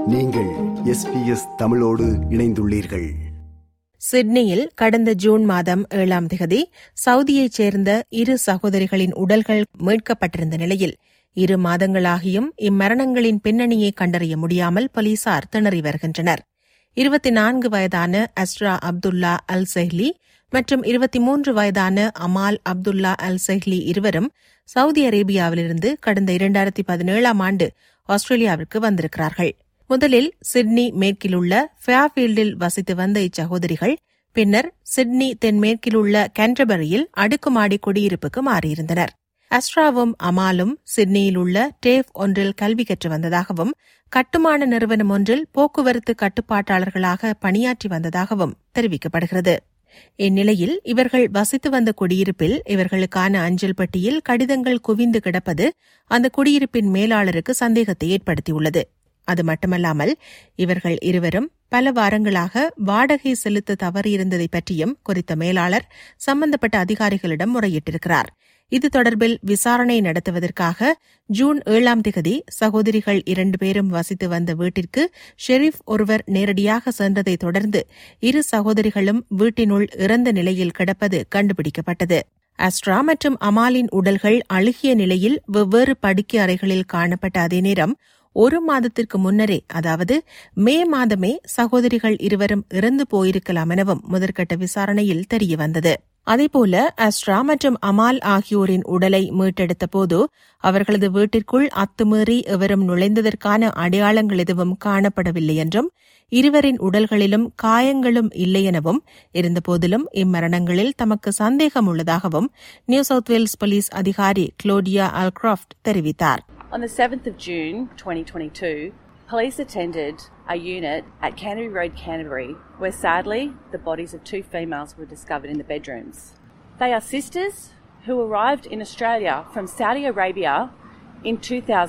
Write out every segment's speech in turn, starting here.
நீங்கள் எஸ்பிஎஸ் தமிழோடு இணைந்துள்ளீர்கள் சிட்னியில் கடந்த ஜூன் மாதம் ஏழாம் திகதி சவுதியைச் சேர்ந்த இரு சகோதரிகளின் உடல்கள் மீட்கப்பட்டிருந்த நிலையில் இரு மாதங்களாகியும் இம்மரணங்களின் பின்னணியை கண்டறிய முடியாமல் போலீசார் திணறி வருகின்றனர் இருபத்தி நான்கு வயதான அஸ்ரா அப்துல்லா அல் செஹ்லி மற்றும் இருபத்தி மூன்று வயதான அமால் அப்துல்லா அல் செஹ்லி இருவரும் சவுதி அரேபியாவிலிருந்து கடந்த இரண்டாயிரத்தி பதினேழாம் ஆண்டு ஆஸ்திரேலியாவிற்கு வந்திருக்கிறார்கள் முதலில் சிட்னி மேற்கிலுள்ள ஃபேர்ஃபீல்டில் வசித்து வந்த இச்சகோதரிகள் பின்னர் சிட்னி தென்மேற்கிலுள்ள கேன்டபரியில் அடுக்குமாடி குடியிருப்புக்கு மாறியிருந்தனர் அஸ்ட்ராவும் அமாலும் சிட்னியில் உள்ள டேஃப் ஒன்றில் கல்வி கற்று வந்ததாகவும் கட்டுமான நிறுவனம் ஒன்றில் போக்குவரத்து கட்டுப்பாட்டாளர்களாக பணியாற்றி வந்ததாகவும் தெரிவிக்கப்படுகிறது இந்நிலையில் இவர்கள் வசித்து வந்த குடியிருப்பில் இவர்களுக்கான அஞ்சல் பெட்டியில் கடிதங்கள் குவிந்து கிடப்பது அந்த குடியிருப்பின் மேலாளருக்கு சந்தேகத்தை ஏற்படுத்தியுள்ளது அது மட்டுமல்லாமல் இவர்கள் இருவரும் பல வாரங்களாக வாடகை செலுத்த தவறியிருந்ததை பற்றியும் குறித்த மேலாளர் சம்பந்தப்பட்ட அதிகாரிகளிடம் முறையிட்டிருக்கிறார் இது தொடர்பில் விசாரணை நடத்துவதற்காக ஜூன் ஏழாம் திகதி சகோதரிகள் இரண்டு பேரும் வசித்து வந்த வீட்டிற்கு ஷெரீப் ஒருவர் நேரடியாக சென்றதைத் தொடர்ந்து இரு சகோதரிகளும் வீட்டினுள் இறந்த நிலையில் கிடப்பது கண்டுபிடிக்கப்பட்டது அஸ்ட்ரா மற்றும் அமாலின் உடல்கள் அழுகிய நிலையில் வெவ்வேறு படுக்கை அறைகளில் காணப்பட்ட அதே நேரம் ஒரு மாதத்திற்கு முன்னரே அதாவது மே மாதமே சகோதரிகள் இருவரும் இறந்து போயிருக்கலாம் எனவும் முதற்கட்ட விசாரணையில் தெரியவந்தது அதேபோல அஸ்ட்ரா மற்றும் அமால் ஆகியோரின் உடலை மீட்டெடுத்த போது அவர்களது வீட்டிற்குள் அத்துமீறி எவரும் நுழைந்ததற்கான அடையாளங்கள் எதுவும் காணப்படவில்லை என்றும் இருவரின் உடல்களிலும் காயங்களும் இல்லை எனவும் இருந்தபோதிலும் இம்மரணங்களில் தமக்கு சந்தேகம் உள்ளதாகவும் நியூ சவுத் வேல்ஸ் போலீஸ் அதிகாரி குளோடியா அல்கிராப்ட் தெரிவித்தார் On the 7th of June 2022, police attended a unit at Canterbury Road, Canterbury, where sadly the bodies of two females were discovered in the bedrooms. They are sisters who arrived in Australia from Saudi Arabia in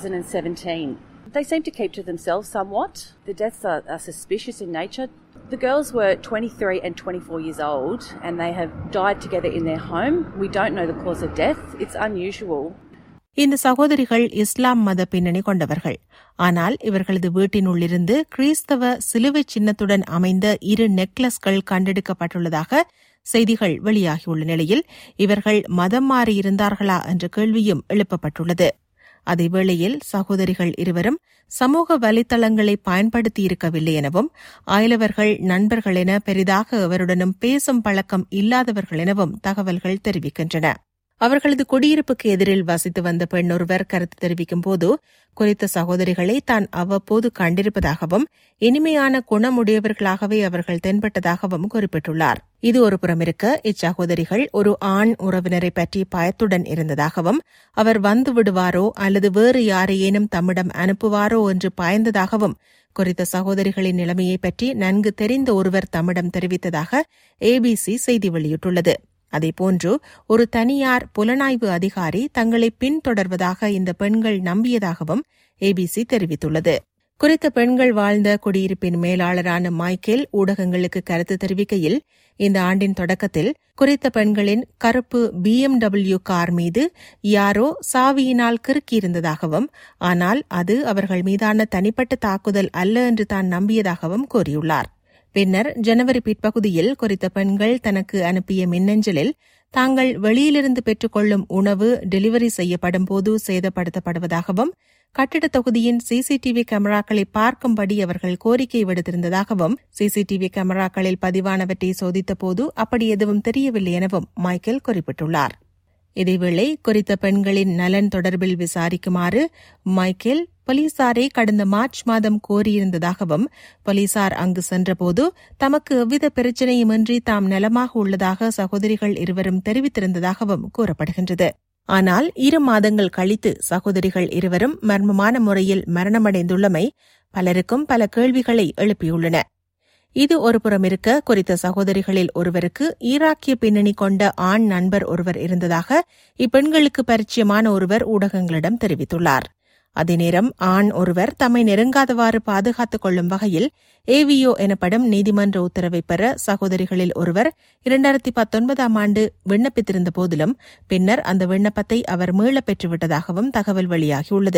2017. They seem to keep to themselves somewhat. The deaths are, are suspicious in nature. The girls were 23 and 24 years old and they have died together in their home. We don't know the cause of death. It's unusual. இந்த சகோதரிகள் இஸ்லாம் மத பின்னணி கொண்டவர்கள் ஆனால் இவர்களது வீட்டினுள்ளிருந்து கிறிஸ்தவ சிலுவை சின்னத்துடன் அமைந்த இரு நெக்லஸ்கள் கண்டெடுக்கப்பட்டுள்ளதாக செய்திகள் வெளியாகியுள்ள நிலையில் இவர்கள் மதம் மாறியிருந்தார்களா என்ற கேள்வியும் எழுப்பப்பட்டுள்ளது அதேவேளையில் சகோதரிகள் இருவரும் சமூக வலைத்தளங்களை பயன்படுத்தியிருக்கவில்லை எனவும் அயலவர்கள் நண்பர்கள் என பெரிதாக அவருடனும் பேசும் பழக்கம் இல்லாதவர்கள் எனவும் தகவல்கள் தெரிவிக்கின்றன அவர்களது குடியிருப்புக்கு எதிரில் வசித்து வந்த பெண் ஒருவர் கருத்து தெரிவிக்கும் போது குறித்த சகோதரிகளை தான் அவ்வப்போது கண்டிருப்பதாகவும் இனிமையான குணமுடையவர்களாகவே அவர்கள் தென்பட்டதாகவும் குறிப்பிட்டுள்ளார் இது ஒரு புறம் இருக்க இச்சகோதரிகள் ஒரு ஆண் உறவினரை பற்றி பயத்துடன் இருந்ததாகவும் அவர் வந்து விடுவாரோ அல்லது வேறு யாரையேனும் தம்மிடம் அனுப்புவாரோ என்று பயந்ததாகவும் குறித்த சகோதரிகளின் நிலைமையை பற்றி நன்கு தெரிந்த ஒருவர் தம்மிடம் தெரிவித்ததாக ஏபிசி செய்தி வெளியிட்டுள்ளது அதேபோன்று ஒரு தனியார் புலனாய்வு அதிகாரி தங்களை பின்தொடர்வதாக இந்த பெண்கள் நம்பியதாகவும் ஏபிசி தெரிவித்துள்ளது குறித்த பெண்கள் வாழ்ந்த குடியிருப்பின் மேலாளரான மைக்கேல் ஊடகங்களுக்கு கருத்து தெரிவிக்கையில் இந்த ஆண்டின் தொடக்கத்தில் குறித்த பெண்களின் கருப்பு பிஎம்டபிள்யூ கார் மீது யாரோ சாவியினால் கிறுக்கியிருந்ததாகவும் ஆனால் அது அவர்கள் மீதான தனிப்பட்ட தாக்குதல் அல்ல என்று தான் நம்பியதாகவும் கூறியுள்ளார் பின்னர் ஜனவரி பிற்பகுதியில் குறித்த பெண்கள் தனக்கு அனுப்பிய மின்னஞ்சலில் தாங்கள் வெளியிலிருந்து பெற்றுக்கொள்ளும் உணவு டெலிவரி செய்யப்படும் போது சேதப்படுத்தப்படுவதாகவும் கட்டிடத் தொகுதியின் சிசிடிவி கேமராக்களை பார்க்கும்படி அவர்கள் கோரிக்கை விடுத்திருந்ததாகவும் சிசிடிவி கேமராக்களில் பதிவானவற்றை சோதித்தபோது அப்படி எதுவும் தெரியவில்லை எனவும் மைக்கேல் குறிப்பிட்டுள்ளார் இதேவேளை குறித்த பெண்களின் நலன் தொடர்பில் விசாரிக்குமாறு மைக்கேல் போலீசாரை கடந்த மார்ச் மாதம் கோரியிருந்ததாகவும் போலீசார் அங்கு சென்றபோது தமக்கு எவ்வித பிரச்சனையுமின்றி தாம் நலமாக உள்ளதாக சகோதரிகள் இருவரும் தெரிவித்திருந்ததாகவும் கூறப்படுகின்றது ஆனால் இரு மாதங்கள் கழித்து சகோதரிகள் இருவரும் மர்மமான முறையில் மரணமடைந்துள்ளமை பலருக்கும் பல கேள்விகளை எழுப்பியுள்ளன இது ஒருபுறம் இருக்க குறித்த சகோதரிகளில் ஒருவருக்கு ஈராக்கிய பின்னணி கொண்ட ஆண் நண்பர் ஒருவர் இருந்ததாக இப்பெண்களுக்கு பரிச்சயமான ஒருவர் ஊடகங்களிடம் தெரிவித்துள்ளார் அதே நேரம் ஆண் ஒருவர் தம்மை நெருங்காதவாறு பாதுகாத்துக் கொள்ளும் வகையில் ஏவிஓ எனப்படும் நீதிமன்ற உத்தரவை பெற சகோதரிகளில் ஒருவர் இரண்டாயிரத்தி பத்தொன்பதாம் ஆண்டு விண்ணப்பித்திருந்த போதிலும் பின்னர் அந்த விண்ணப்பத்தை அவர் மீளப் பெற்றுவிட்டதாகவும் தகவல் வெளியாகியுள்ளது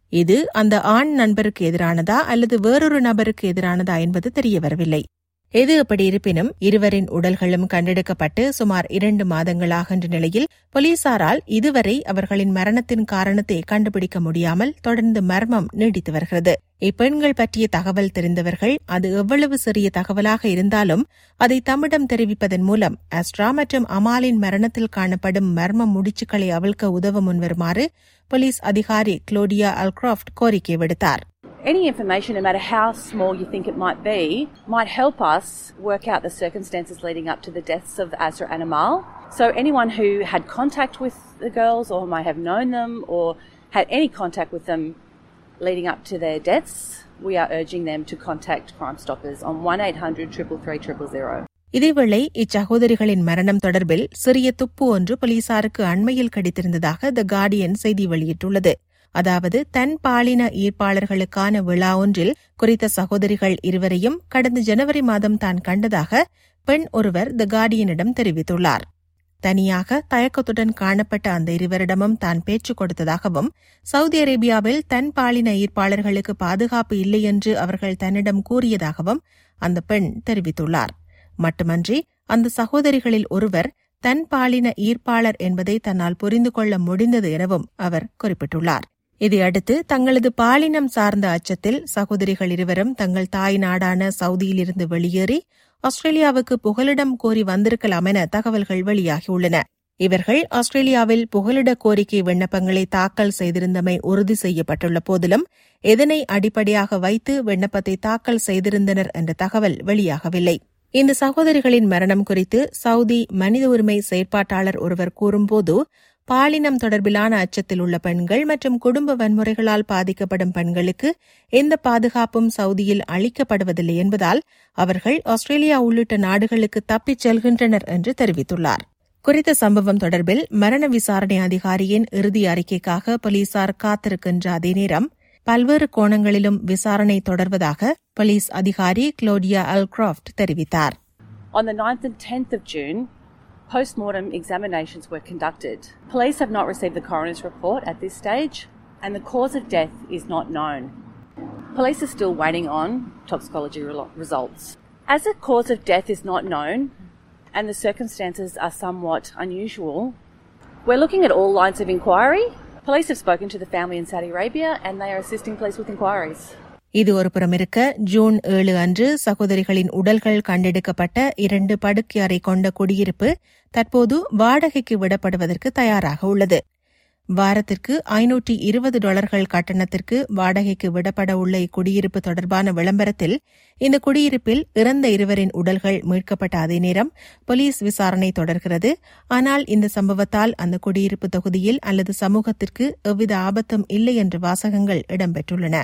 இது அந்த ஆண் நண்பருக்கு எதிரானதா அல்லது வேறொரு நபருக்கு எதிரானதா என்பது தெரியவரவில்லை எது எப்படி இருப்பினும் இருவரின் உடல்களும் கண்டெடுக்கப்பட்டு சுமார் இரண்டு மாதங்களாகின்ற நிலையில் போலீசாரால் இதுவரை அவர்களின் மரணத்தின் காரணத்தை கண்டுபிடிக்க முடியாமல் தொடர்ந்து மர்மம் நீடித்து வருகிறது இப்பெண்கள் பற்றிய தகவல் தெரிந்தவர்கள் அது எவ்வளவு சிறிய தகவலாக இருந்தாலும் அதை தம்மிடம் தெரிவிப்பதன் மூலம் அஸ்ட்ரா மற்றும் அமாலின் மரணத்தில் காணப்படும் மர்ம முடிச்சுக்களை அவிழ்க்க உதவ முன்வருமாறு போலீஸ் அதிகாரி குளோடியா அல்கிராஃப்ட் கோரிக்கை விடுத்தார் Any information, no matter how small you think it might be, might help us work out the circumstances leading up to the deaths of Azra and Amal. So, anyone who had contact with the girls or might have known them or had any contact with them leading up to their deaths, we are urging them to contact Crime Stoppers on 1 800 333 000. இதேவேளை இச்சகோதரிகளின் மரணம் தொடர்பில் சிறிய துப்பு ஒன்று போலீசாருக்கு அண்மையில் கிடைத்திருந்ததாக த Guardian செய்தி வெளியிட்டுள்ளது அதாவது தன் பாலின ஈர்ப்பாளர்களுக்கான விழா ஒன்றில் குறித்த சகோதரிகள் இருவரையும் கடந்த ஜனவரி மாதம் தான் கண்டதாக பெண் ஒருவர் த கார்டியனிடம் தெரிவித்துள்ளார் தனியாக தயக்கத்துடன் காணப்பட்ட அந்த இருவரிடமும் தான் பேச்சு கொடுத்ததாகவும் சவுதி அரேபியாவில் தன் பாலின ஈர்ப்பாளர்களுக்கு பாதுகாப்பு இல்லை என்று அவர்கள் தன்னிடம் கூறியதாகவும் அந்த பெண் தெரிவித்துள்ளார் மட்டுமன்றி அந்த சகோதரிகளில் ஒருவர் தன் பாலின ஈர்ப்பாளர் என்பதை தன்னால் புரிந்து கொள்ள முடிந்தது எனவும் அவர் குறிப்பிட்டுள்ளார் இதையடுத்து தங்களது பாலினம் சார்ந்த அச்சத்தில் சகோதரிகள் இருவரும் தங்கள் தாய் நாடான சவுதியிலிருந்து வெளியேறி ஆஸ்திரேலியாவுக்கு புகலிடம் கோரி வந்திருக்கலாம் என தகவல்கள் வெளியாகியுள்ளன இவர்கள் ஆஸ்திரேலியாவில் புகலிட கோரிக்கை விண்ணப்பங்களை தாக்கல் செய்திருந்தமை உறுதி செய்யப்பட்டுள்ள போதிலும் எதனை அடிப்படையாக வைத்து விண்ணப்பத்தை தாக்கல் செய்திருந்தனர் என்ற தகவல் வெளியாகவில்லை இந்த சகோதரிகளின் மரணம் குறித்து சவுதி மனித உரிமை செயற்பாட்டாளர் ஒருவர் கூறும்போது பாலினம் தொடர்பிலான அச்சத்தில் உள்ள பெண்கள் மற்றும் குடும்ப வன்முறைகளால் பாதிக்கப்படும் பெண்களுக்கு எந்த பாதுகாப்பும் சவுதியில் அளிக்கப்படுவதில்லை என்பதால் அவர்கள் ஆஸ்திரேலியா உள்ளிட்ட நாடுகளுக்கு தப்பிச் செல்கின்றனர் என்று தெரிவித்துள்ளார் குறித்த சம்பவம் தொடர்பில் மரண விசாரணை அதிகாரியின் இறுதி அறிக்கைக்காக போலீசார் காத்திருக்கின்ற அதே நேரம் பல்வேறு கோணங்களிலும் விசாரணை தொடர்வதாக போலீஸ் அதிகாரி குளோடியா அல்கிராஃப்ட் தெரிவித்தார் On the 9th and 10th of June, post-mortem examinations were conducted. Police have not received the coroner's report at this stage, and the cause of death is not known. Police are still waiting on toxicology re- results. As the cause of death is not known, and the circumstances are somewhat unusual, we're looking at all lines of inquiry. Police have spoken to the family in Saudi Arabia, and they are assisting police with inquiries. இது ஒரு புறமிருக்க June ஏழு அன்று சகோதரிகளின் உடல்கள் கண்டெடுக்கப்பட்ட இரண்டு படுக்கை அறை கொண்ட குடியிருப்பு தற்போது வாடகைக்கு விடப்படுவதற்கு தயாராக உள்ளது வாரத்திற்கு ஐநூற்றி இருபது டாலர்கள் கட்டணத்திற்கு வாடகைக்கு விடப்பட உள்ள இக்குடியிருப்பு தொடர்பான விளம்பரத்தில் இந்த குடியிருப்பில் இறந்த இருவரின் உடல்கள் மீட்கப்பட்ட அதே நேரம் போலீஸ் விசாரணை தொடர்கிறது ஆனால் இந்த சம்பவத்தால் அந்த குடியிருப்பு தொகுதியில் அல்லது சமூகத்திற்கு எவ்வித ஆபத்தும் இல்லை என்ற வாசகங்கள் இடம்பெற்றுள்ளன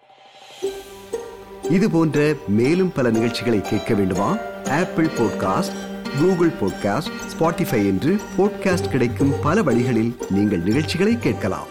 இது போன்ற மேலும் பல நிகழ்ச்சிகளை கேட்க வேண்டுமா Apple podcast Google podcast Spotify என்று பாட்காஸ்ட் கிடைக்கும் பல வழிகளில் நீங்கள் நிகழ்ச்சிகளை கேட்கலாம்